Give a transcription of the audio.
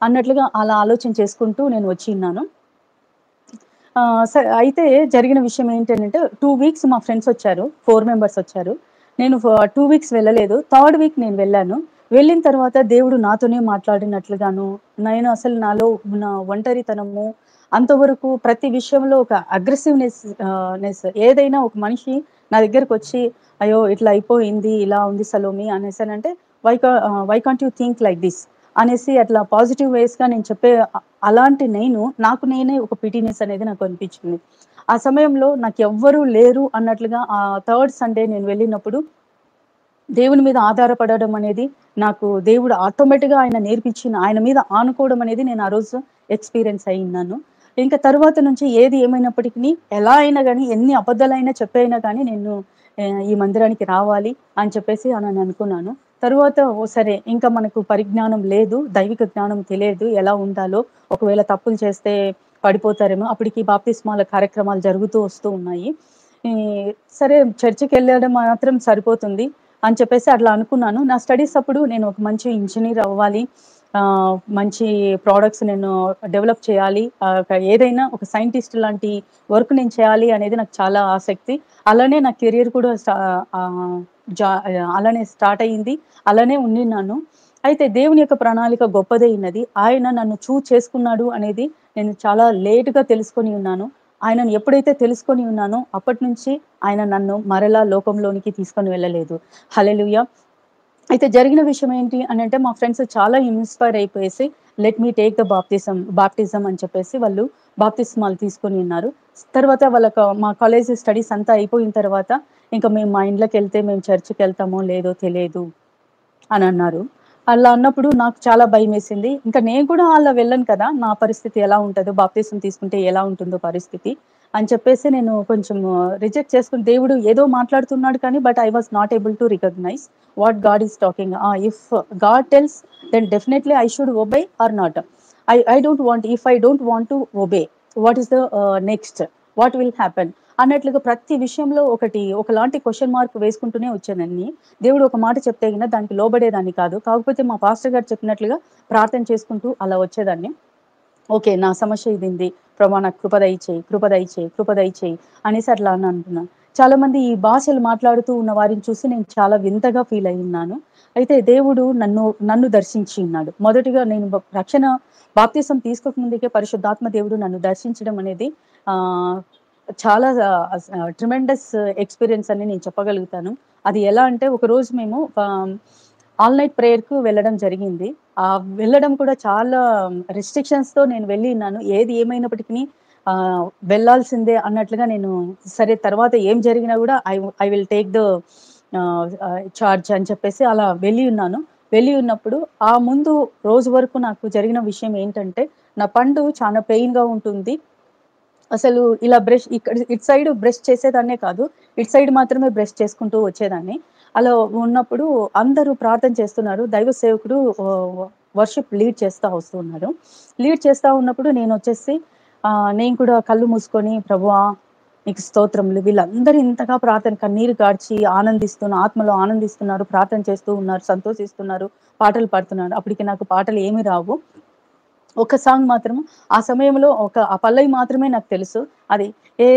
అన్నట్లుగా అలా ఆలోచన చేసుకుంటూ నేను వచ్చి ఉన్నాను ఆ, స- అయితే జరిగిన విషయం ఏంటంటే టూ వీక్స్ మా ఫ్రెండ్స్ వచ్చారు ఫోర్ మెంబర్స్ వచ్చారు నేను టూ వీక్స్ వెళ్ళలేదు థర్డ్ వీక్ నేను వెళ్ళాను వెళ్ళిన తర్వాత దేవుడు నాతోనే మాట్లాడినట్లుగాను నేను అసలు నాలో ఉన్న ఒంటరితనము అంతవరకు ప్రతి విషయంలో ఒక అగ్రెసివ్నెస్ నెస్ ఏదైనా ఒక మనిషి నా దగ్గరకు వచ్చి అయ్యో ఇట్లా అయిపోయింది ఇలా ఉంది సలోమి అనేసి అని అంటే why why can't you think like this అనేసి అట్లా పాజిటివ్ వేస్గా నేను చెప్పే అ- అలాంటి నేను నాకు నేనే ఒక పిటినెస్ అనేది నాకు అనిపించింది ఆ సమయంలో నాకు ఎవ్వరూ లేరు అన్నట్లుగా ఆ థర్డ్ సండే నేను వెళ్ళినప్పుడు దేవుని మీద ఆధారపడడం అనేది నాకు దేవుడు ఆటోమేటిక్గా ఆయన నేర్పించిన ఆయన మీద ఆనుకోవడం అనేది నేను ఆ రోజు ఎక్స్పీరియన్స్ అయ్యిన్నాను ఇంకా తర్వాత నుంచి ఏది ఏమైనప్పటికీ ఎలా అయినా కానీ ఎన్ని అబద్ధాలైనా చెప్పైనా కానీ నేను ఆ, ఈ మందిరానికి రావాలి అని చెప్పేసి అని నేను అనుకున్నాను తరువాత ఓ సరే ఇంకా మనకు పరిజ్ఞానం లేదు దైవిక జ్ఞానం తెలియదు ఎలా ఉండాలో ఒకవేళ తప్పులు చేస్తే పడిపోతారేమో అప్పటికి బాప్తిస్మాల కార్యక్రమాలు జరుగుతూ వస్తూ ఉన్నాయి ఈ, సరే చర్చికి వెళ్ళడం మాత్రం సరిపోతుంది అని చెప్పేసి అట్లా అనుకున్నాను నా స్టడీస్ అప్పుడు నేను ఒక మంచి ఇంజనీర్ అవ్వాలి ఆ, మంచి ప్రోడక్ట్స్ నేను డెవలప్ చేయాలి ఆ, ఒక ఏదైనా ఒక సైంటిస్ట్ లాంటి వర్క్ నేను చేయాలి అనేది నాకు చాలా ఆసక్తి అలానే నా కెరియర్ కూడా స్టా- ఆ, జా అలానే స్టార్ట్ అయ్యింది అలానే ఉండినాను అయితే దేవుని యొక్క ప్రణాళిక గొప్పదైనది ఆయన నన్ను చూ చేసుకున్నాడు అనేది నేను చాలా లేటుగా తెలుసుకొని ఉన్నాను ఆయనను ఎప్పుడైతే తెలుసుకొని ఉన్నానో అప్పటి నుంచి ఆయన నన్ను మరలా లోకంలోనికి తీసుకొని వెళ్ళలేదు హలెలుయ అయితే జరిగిన విషయం ఏంటి అని అంటే మా ఫ్రెండ్స్ చాలా ఇన్స్పైర్ అయిపోయేసి let me take the baptism baptism అని చెప్పేసి వాళ్ళు బాప్తిస్మాలు తీసుకొని ఉన్నారు తర్వాత వాళ్ళకి మా కాలేజ్ స్టడీస్ అంతా అయిపోయిన తర్వాత ఇంకా మేము మా ఇంట్లోకి వెళ్తే మేము చర్చికి వెళ్తామో లేదో తెలియదు అని అన్నారు అలా అన్నప్పుడు నాకు చాలా భయం వేసింది ఇంకా నేను కూడా అలా వెళ్ళను కదా నా పరిస్థితి ఎలా ఉంటుందో బాప్తీసం తీసుకుంటే ఎలా ఉంటుందో పరిస్థితి అని చెప్పేసి నేను కొంచెం రిజెక్ట్ చేసుకుని దేవుడు ఏదో మాట్లాడుతున్నాడు కానీ but I was not able to recognise what God is talking if God tells then definitely I should obey or not I I don't want if I don't want to obey what is the next what will happen అన్నట్లుగా ప్రతి విషయంలో ఒకటి ఒకలాంటి question mark వేసుకుంటూనే వచ్చానని దేవుడు ఒక మాట చెప్తే గిన దానికి లోబడేదాన్ని కాదు కాకపోతే మా పాస్టర్ గారు చెప్పినట్లుగా ప్రార్థన చేసుకుంటూ అలా వచ్చేదాన్ని ఓకే నా సమస్య ఇది ఉంది ప్రభా నాకు కృప దయచేయి కృప దయచేయి కృప దయచేయి అనేసి అట్లా అని అంటున్నాను చాలా మంది ఈ భాషలు మాట్లాడుతూ ఉన్న వారిని చూసి నేను చాలా వింతగా ఫీల్ అయి ఉన్నాను అయితే దేవుడు నన్ను నన్ను దర్శించి ఉన్నాడు మొదటిగా నేను బ- రక్షణ బాప్తీసం తీసుకోక ముందుకే పరిశుద్ధాత్మ దేవుడు నన్ను దర్శించడం అనేది ఆ చాలా ట్రిమెండస్ ఎక్స్పీరియన్స్ అని నేను చెప్పగలుగుతాను అది ఎలా అంటే ఒక రోజు మేము ఆల్ నైట్ ప్రేయర్కు వెళ్ళడం జరిగింది ఆ వెళ్ళడం కూడా చాలా restrictions తో నేను వెళ్ళి ఉన్నాను ఏది ఏమైనప్పటికీ ఆ, వెళ్ళాల్సిందే అన్నట్లుగా నేను సరే తర్వాత ఏం జరిగినా కూడా I I will take the charge అని చెప్పేసి అలా వెళ్ళి ఉన్నాను వెళ్ళి ఉన్నప్పుడు ఆ ముందు రోజు వరకు నాకు జరిగిన విషయం ఏంటంటే నా పండు చాలా pain గా ఉంటుంది అసలు ఇలా బ్రష్ ఇక్కడ ఇటు సైడ్ బ్రష్ చేసేదాన్నే కాదు ఇటు సైడ్ మాత్రమే బ్రష్ చేసుకుంటూ వచ్చేదాన్ని అలా ఉన్నప్పుడు అందరూ ప్రార్థన చేస్తున్నారు దైవ సేవకుడు వర్షిప్ లీడ్ చేస్తూ వస్తున్నారు లీడ్ చేస్తూ ఉన్నప్పుడు నేను వచ్చేసి ఆ, నేను కూడా కళ్ళు మూసుకొని ప్రభువా నీకు స్తోత్రములు వీళ్ళందరూ ఇంతగా ప్రార్థన కన్నీరు గాడ్చి ఆనందిస్తున్న ఆత్మలో ఆనందిస్తున్నారు ప్రార్థన చేస్తూ ఉన్నారు సంతోషిస్తున్నారు పాటలు పాడుతున్నారు అప్పటికి నాకు పాటలు ఏమీ రావు ఒక సాంగ్ మాత్రం ఆ సమయంలో ఒక ఆ పల్లవి మాత్రమే నాకు తెలుసు అది ఏ